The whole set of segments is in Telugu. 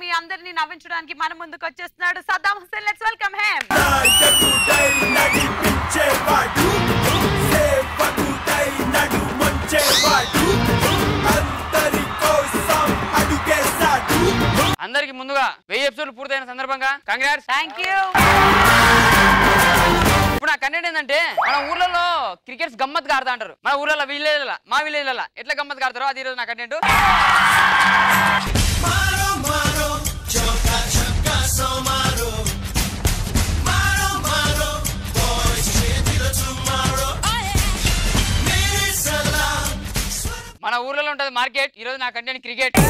మీ అందరినీ నవ్వించడానికి మన ముందుకు వచ్చేస్తున్నాడు Saddam Hussain let's welcome him నాయకుడై నడిపించేవాడు సేవకుడై నడుమొంచేవాడు అందరి కోసం అడుగేశాడు అందరికి ముందుగా వెయ్యి ఎపిసోడ్లు పూర్తయిన సందర్భంగా కంగ్రాట్స్ థ్యాంక్ యూ ఇప్పుడు నా కంటెంట్ ఏంటంటే మన ఊర్లలో క్రికెట్స్ గమ్మత్తుగా ఆడుతా అంటారు మన ఊర్లలో విలేజ్ మా విలేజ్ ఎట్లా గమ్మత్తుగా ఆడతారో అది ఈరోజు నా కంటెంట్ మారో మారో చోకా చక్కా సో మారో మారో మారో బాయ్స్ చేతిలో టుమారో మేరే సలాం మన ఊర్లలో ఉంటది మార్కెట్ ఈ రోజు నా కంటెంట్ క్రికెట్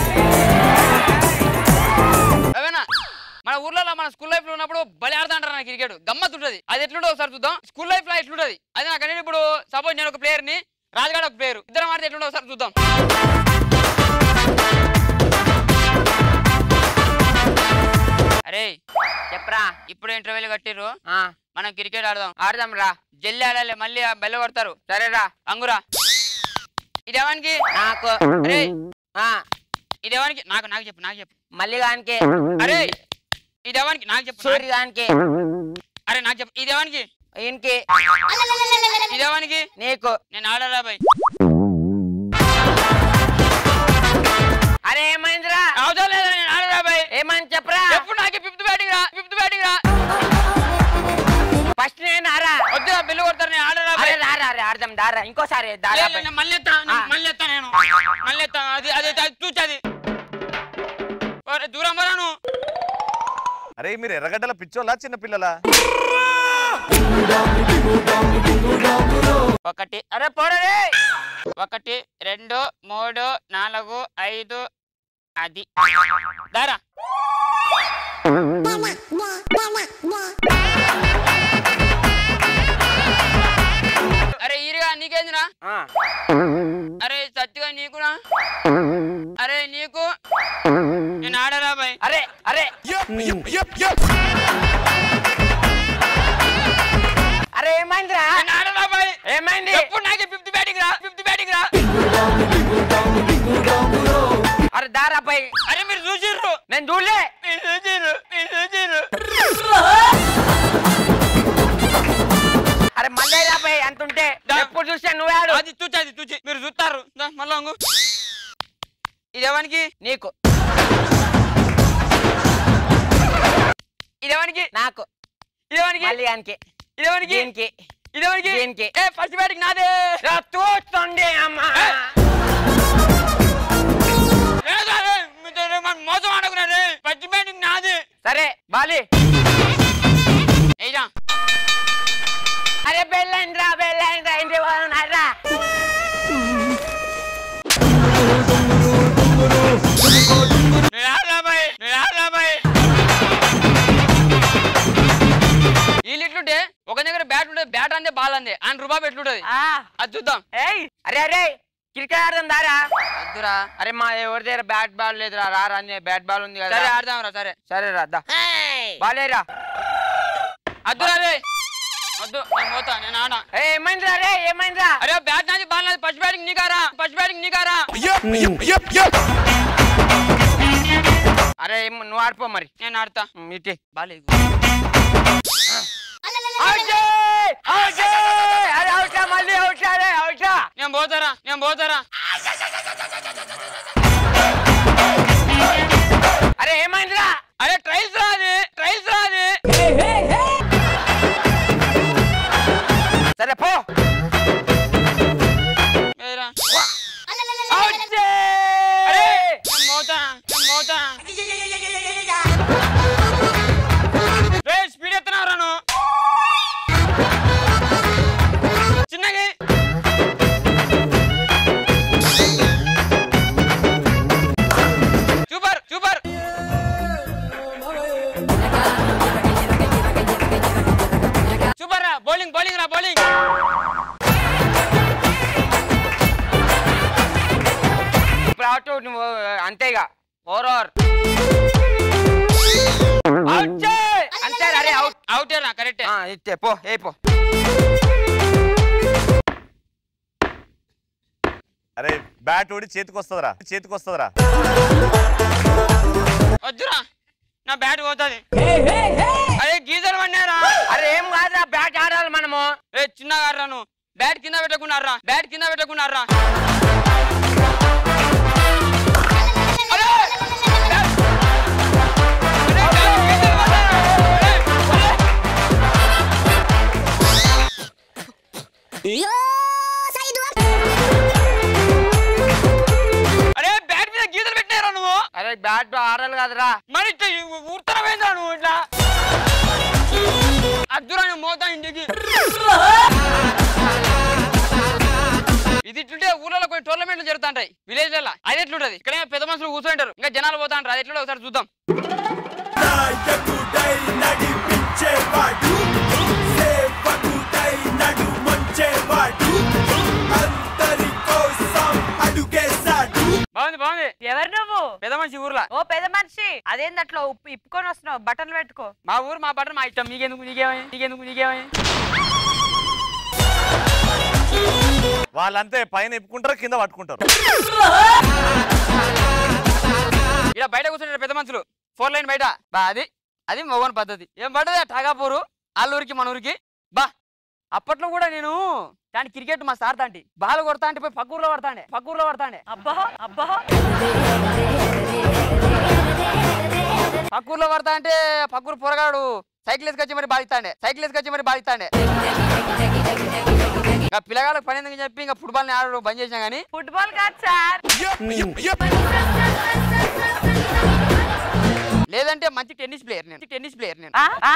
అవేనా మన ఊర్లలో మన స్కూల్ లైఫ్ లో ఉన్నప్పుడు బలి ఆడుతా అంటారు నా క్రికెట్ గమ్మత్ ఉంటది అది ఎట్లుంటో ఒకసారి చూద్దాం స్కూల్ లైఫ్ లో ఎట్లుంటది అది నా కంటెంట్ ఇప్పుడు సపోజ్ నేను ఒక ప్లేయర్ ని రాజుగాడు ఒక ప్లేయర్ ఇద్దరం ఆడితే ఎట్లుంటో ఒకసారి చూద్దాం అరే చెప్పరా ఇప్పుడు ఇంటర్వ్యూలు కట్టిర్రు మనం క్రికెట్ ఆడదాం ఆడదాం రా జల్లి ఆడాలి మళ్ళీ ఆ బెల్ల కొడతారు సరేరా అంగురా ఇదేవానికి నాకు అరే ఆ, ఇదేవానికి నాకు నాకు చెప్పు నాకు చెప్పు మల్లిగానికి అరే ఇదేవానికి నాకు చెప్పు నాకు- సూర్యగానికి అరే నాకు చెప్పు ఇదేవానికి ఈయనకి ఇదేవానికి నీకు నేను ఆడరా బాయ్ అరే ఏమైందిరా అవసరం లేదు నేను ఆడరా బాయ్ ఏమైంది చెప్పరా ఎప్పుడు నాకు ఫిఫ్త్ బ్యాటింగ్ రా ఫిఫ్త్ బ్యాటింగ్ రా ఫస్ట్ నేను ఆరా వద్దురా బిల్లు కొడతారు నేను ఆడరా అరే బాయ్ రారా రే ఆడదాం దారా ఇంకోసారి దారా లేదు, నేను మళ్ళీ ఎత్తా నేను మళ్ళీ ఎత్తా నేను మళ్ళీ ఎత్తా అది అది అది చూచది దూరం మరాను అరే మీరు ఎర్రగడ్డల పిచ్చోళ్ళా చిన్న పిల్లలా ఒకటి అరే పోరే ఒకటి రెండు మూడు నాలుగు ఐదు అది దారా అరే ఈరుగా నీకేందిరా ఆ, అరే సత్తిగా నీకురా అరే నీకు నేను ఆడరా బాయ్ అరే అరే అరే ఏమైందిరా నేను ఆడరా బాయ్ ఏమైంది ఎప్పుడు నాకే ఫిఫ్త్ బ్యాటింగ్ రా ఫిఫ్త్ బ్యాటింగ్ రా అరే దారా పై అరే మీరు చూసిర్రు నేను చూడలే మీరు చూసిర్రు మీరు చూసిర్రు అరే మళ్ళీ రాపై ఎంత ఉంటే దా. ఎప్పుడు చూస్తే నువ్వే ఆడు అది చూచి అది చూచి మీరు చూస్తారు దా, మళ్ళా అంగు ఇదేవానికి నీకు ఇదేవానికి నాకు ఇదేవానికి మల్లిగానికి ఇదేవానికి దీనికి ఇదేవానికి దీనికి. ఏ ఫస్ట్ బ్యాటింగ్ నాదే రా, చూస్తుండే అమ్మా ఏ. లేదు, అరే, మీతో రే, మనం మోసం ఆడుకున్నారే ఫస్ట్ బ్యాటింగ్ నాది సరే బాలి ఏయ్యా అరే బెల్లైంది రా బెల్లైంది రా ఇంటి వాళ్ళు రా నేను ఆడరా బాయ్ నేను ఆడరా బాయ్ వీళ్ళు ఎట్లుంటే ఒక దగ్గర బ్యాట్ ఉంటుంది బ్యాట్ అందే బాల్ అందే ఆయన రూపాయి ఎట్లుంటది ఆ, అది చూద్దాం ఏయ్ అరే అరే క్రికెట్ ఆడదాం దారా అద్దురా అరే మా ఎవరి దగ్గర బ్యాట్ బాల్ లేదురా రా రా బ్యాట్ బాల్ ఉంది సరే కదా ఆడదాం రా సరే సరే రా దా బాలేరా అద్దురా రే వద్దు నేను పోతా నేను ఆడా ఏ ఏమైందిరా రే ఏమైందిరా అరే బ్యాట్ నాది బాల్ నాది ఫస్ట్ బ్యాటింగ్ నీకారా ఫస్ట్ బ్యాటింగ్ నీకారా అరే ఏం- నువ్వు ఆడిపో మరి నేను ఆడతా ఉమ్, ఇటే బాలేదు అవుటే! అవుటే! అరే అవుట్రా మళ్ళీ అవుట్రా రే అవుట్రా నేను పోతారా నేను పోతారా అరే ఏమైందిరా అరే ట్రైల్స్ రాది ట్రైల్స్ రాది సరే పో ఏరా. అవుటే! అరే నేను పోతా నేను పోతా రే స్పీడ్ ఎత్తున్నావురా నువ్వు చిన్నగా సూపర్ సూపర్ సూపర్ రా బౌలింగ్ బౌలింగ్ రా బౌలింగ్ ఇప్పుడు అవుట్ నువ్వు అంతేగా ఓవర్ ఓవర్ అవుట్ అంతే అరే అవుట్ అవుట్ రా కరెక్ట్ ఆ, ఇచ్చే పో ఏ పో అరే బ్యాట్ ఓడి చేతికి వస్తుందిరా చేతికి వస్తుందిరా వద్దురా నా బ్యాట్ పోతుంది అరే గీజర్ పడినారా అరే ఏం కాదురా బ్యాట్ ఆడాలి మనము ఏ చిన్నగా ఆడరా నువ్వు బ్యాట్ కింద పెట్టకున్నారా బ్యాట్ కింద పెట్టకున్నారా అరే! బ్యాట్! అరే, బ్యాట్ గీజర్ పడ్డారా? అరే, అరే! అరే బ్యాట్ మీద గీతలు పెట్టినారా నువ్వు అరే బ్యాట్ ఆడాలి కదరా మరి ఇట్లా ఊర్తనమైందా నువ్వు ఇట్లా అద్దురా నేను మోతా ఇంటికి ఇది ఇట్లుంటే ఊళ్ళలో కొన్ని టోర్నమెంట్లు జరుగుతుంటాయి విలేజ్ లలో అది ఎట్లుంటది ఇక్కడ పెద్ద మనుషులు కూర్చుంటారు ఇంకా జనాలు పోతా ఉంటారు అది ఎట్లుంటే ఒకసారి చూద్దాం నాయకుడై నడిపించేవాడు సేవకుడై నడుమంచేవాడు అందరి కోసం అడుగేశాడు బాగుంది బాగుంది ఎవరు నువ్వు పెద్ద మనిషి ఊర్లో ఓ పెద్ద మనిషి అదేంది అట్లా ఉప్పు ఇప్పుకొని వస్తున్నావు బట్టలు పెట్టుకో మా ఊరు మా బట్టలు మా ఇష్టం నీకెందుకు నీకేమై నీకెందుకు నీకేమై వాళ్ళంతే పైన ఇప్పుకుంటారు కింద పట్టుకుంటారు ఇలా బయట కూర్చుంటారు పెద్ద మనుషులు ఫోర్ లైన్ బయట బా అది అది మగవని పద్ధతి ఏం పడ్డది ఠాగాపూరు ఆళ్ళూరికి మన ఊరికి బా అప్పట్లో కూడా నేను దాని క్రికెట్ మా సార్ తాంటి బాల్ కొడతా అంటే పోయి పక్కూర్లో పడతాండే పక్కూర్లో పడతాండే అబ్బా అబ్బా పక్కూర్లో పడతా అంటే పక్కూరు పొరగాడు సైకిల్ వేసుకొచ్చి మరి బాధిస్తాండే సైకిల్ వేసుకొచ్చి మరి బాధిస్తాండే ఇంకా పిల్లగాళ్ళకి పని ఎందుకు చెప్పి ఇంకా ఫుట్బాల్ ని ఆడడం బంద్ చేసినా కానీ ఫుట్బాల్ కాదు సార్ లేదంటే మంచి టెన్నిస్ ప్లేయర్ నేను టెన్నిస్ ప్లేయర్ నేను ఆ? ఆ?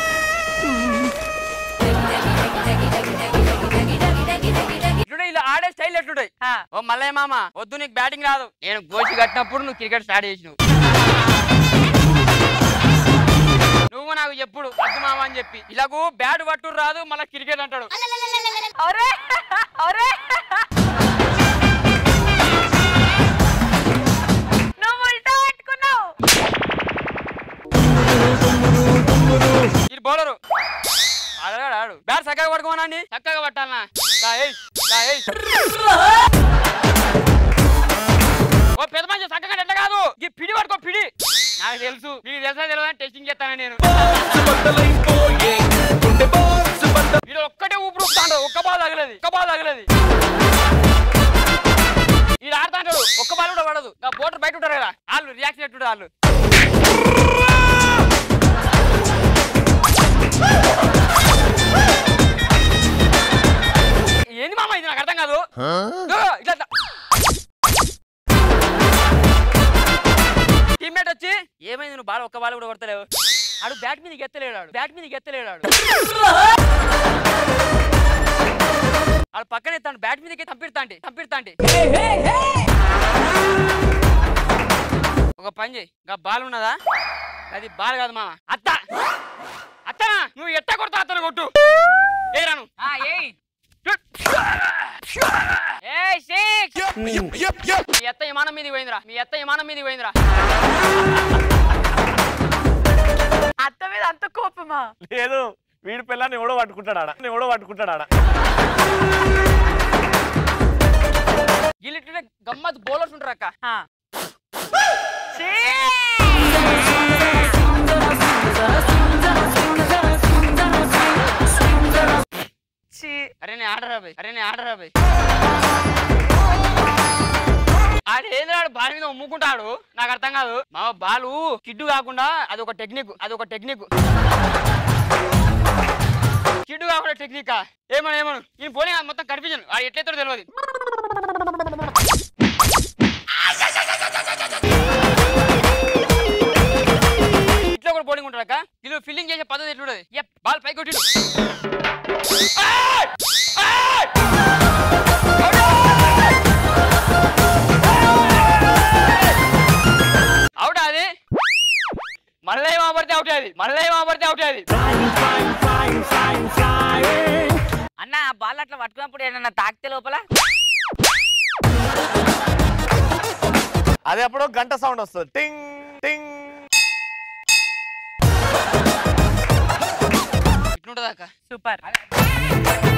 ఇట్లుంటే ఇలా ఆడే స్టైల్ ఎట్లుంటాయి ఆ. ఓ మల్లయ్య మామ వద్దు నీకు బ్యాటింగ్ రాదు నేను గోచి కట్టినప్పుడు నువ్వు క్రికెట్ స్టార్ట్ చేసినావు నువ్వు నాకు ఎప్పుడు వద్దు మామ అని చెప్పి ఇలాగూ బ్యాట్ పట్టు రాదు మళ్ళీ క్రికెట్ అంటాడు ఒరే ఒరే నువ్వు ఉల్టా పట్టుకున్నావు ఇది బౌలరు ఆడగాడు ఆడు బ్యాట్ చక్కగా పట్టుకోమనండి చక్కగా పట్టాలనా దా ఏయ్, దా ఏయ్. ఓ పెద్ద మంచి చక్కగా ఎట్లా కాదు ఈ పిడి పట్టుకో పిడి నాకు తెలుసు నీకు తెలుసా తెలియదు అని టెస్టింగ్ చేస్తాను నేను వీడు ఒక్కటే ఊపిరి ఊపుతాడు ఒక్క బాల్ తగలేదు ఒక్క బాల్ తగలేదు వీడు ఆడుతాంటాడు ఒక్క బాల్ కూడా పడదు నా బోటర్ బయట ఉంటారు కదా వాళ్ళు రియాక్షన్ ఎట్టుంటారు వాళ్ళు ఏంది మామ ఇది నాకు అర్థం కాదు ఇదిగో, ఇట్లా ఇట్లా. టీమ్మేట్ వచ్చి ఏమైంది నువ్వు బాల్ ఒక్క బాల్ కూడా కొడతలేవు ఆడు బ్యాట్ మీద ఎత్తలేడు ఆడు బ్యాట్ మీద ఎత్తలేడు ఆడు ఆడు పక్కన ఎత్తాడు బ్యాట్ మీదకి తంపిడతాండి తంపిడతాండి ఒక పని చేయి ఇంకా బాల్ ఉన్నదా అది బాల్ కాదు మామ అత్త అత్తనా నువ్వు ఎట్ట కొడతా అత్తను కొట్టు ఏ రాను ఏయ్ ఏయ్ సిక్స్ మీ ఎత్త విమానం మీదకి పోయిందిరా మీ ఎత్త విమానం మీదకి పోయిందిరా అత్త మీద అంత కోపమా లేదు వీడి పిల్లని ఎవడో పట్టుకుంటాడు ఆడ ఎవడో పట్టుకుంటాడు ఆడ వీళ్ళిట్లనే గమ్మత్ బౌలర్స్ ఉంటారు అక్క ఆ. ఛీ! ఛీ! అరే నేను ఆడరా బాయ్ అరే నేను ఆడరా బాయ్ ఆడేంద్ర ఆడు బాల్ మీద ఉమ్ముకుంటాడు నాకు అర్థం కాదు మా బాలు కిడ్డు కాకుండా అది ఒక టెక్నిక్ అది ఒక టెక్నిక్ కిడ్డు కాకుండా టెక్నిక్ ఏమను ఏమను నేను పోనీ మొత్తం కనిపించను వాడు ఎట్లయితాడో తెలియదు ఇట్లా కూడా బౌలింగ్ ఉంటాడు అక్క వీళ్ళు ఫీల్డింగ్ చేసే పద్ధతి ఎట్లుంటది ఎప్ బాల్ పై కొట్టిడు ఏయ్! ఏయ్! అవుట్ అది మళ్ళీ ఏమో పడితే అవుట్ అది మళ్ళీ ఏమో పడితే అవుట్ అది అన్న ఆ బాల్ అట్లా పట్టుకున్నప్పుడు ఏమన్నా తాకితే లోపల అది అప్పుడు గంట సౌండ్ వస్తుంది టింగ్ టింగ్ ఇట్లుంటది అక్క సూపర్